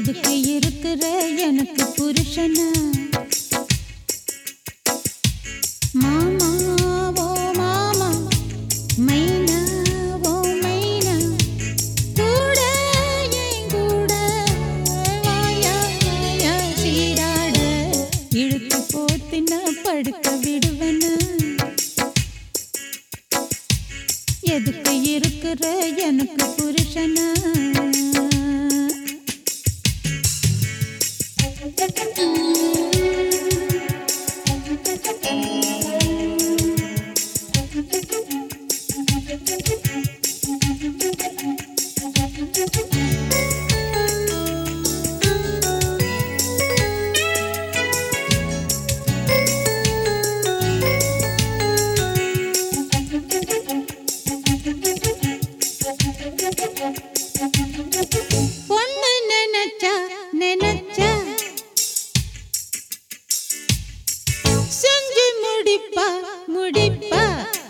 எதுக்கு இருக்கிற எனக்கு புருஷனா மாமா ஓ மாமா மைனா ஓ மைனா கூட என் கூட வாயா வாயா சீராட இழுத்து போத்தின படுக்க விடுவனா எதுக்கு இருக்கிற எனக்கு புருஷனா பொண்ணு நினைச்சா நினைச்சா செஞ்சு முடிப்பா முடிப்பா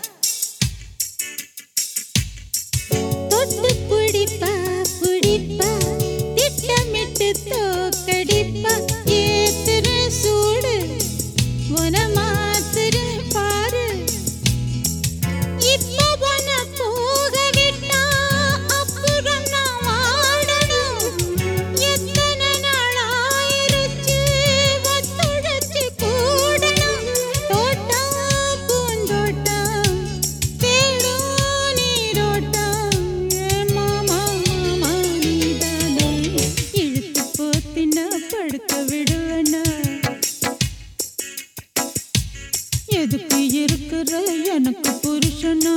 தொட்டு பிடிப்பா பிடிப்பா திட்டமிட்டு தோக்கடிப்பா ஏத்துற சூடு உன மாத்துற பாரு இப்ப உன போக விட்டா அப்புறம் நான் வாடணும் எத்தனை நாள் ஆயிருச்சு ஒத்துழைச்சு கூடணும் தோட்டம் பூந்தோட்டம் தேடும் நீரோட்டம் ஏ மாமா மாமா நீதானே இழுத்து போத்தினா படுக்க விடுவனா எதுக்கு இருக்கிற எனக்கு புருஷனா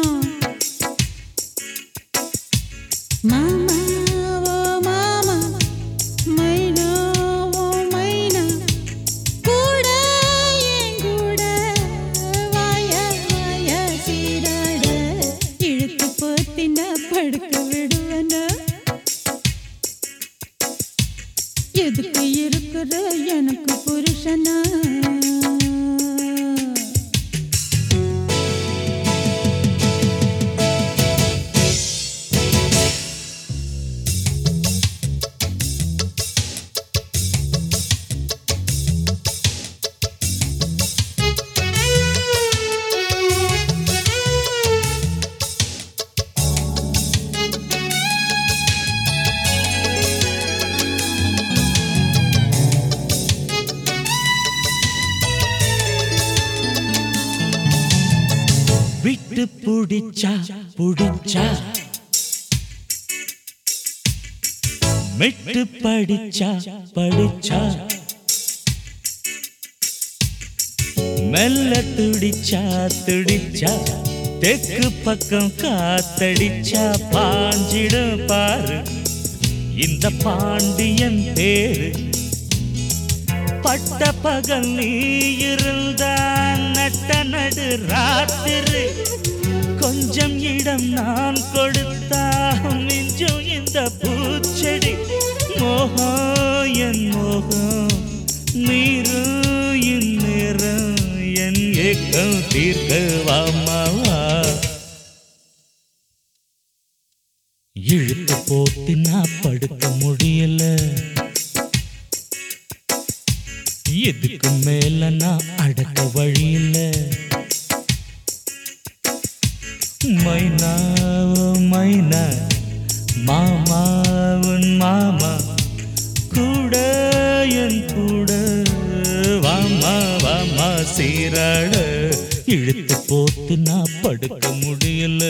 மாமா ஓ மாமா மைனா ஓ மைனா கூட என் கூட வாயா வாயா சீராட இழுத்து போத்தினா படுக்க விடுவனா எதுக்கு இருக்கிற எனக்கு புருஷனா விட்டு புடிச்சா புடிச்சா மெட்டு படிச்சா படிச்சா மெல்ல துடிச்சா துடிச்சா தெற்கு பக்கம் காத்தடிச்சா பாஞ்சிடும் பாரு இந்த பாண்டியன் பேரு பட்ட பகல் நீ இருந்தா நட்ட நடு ராத்திரி கொஞ்சம் இடம் நான் கொடுத்தா மிஞ்சும் இந்த பூச்செடி மோகம் என் மோகம் நீரும் இந்நேரம் என் ஏக்கம் தீர்க்க வாமாவா இழுத்து போட்டு நான் படுக்க முடியல எதுக்கு மேல நான் அடக்க வழியில மைனா ஓ மைனா மாமா உன் மாமா கூட என் கூட வாமா வாமா சீராட இழுத்து போட்டு நான் படுக்க முடியல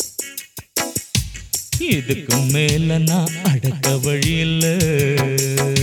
இதுக்கு மேல நான் அடக்க வழியில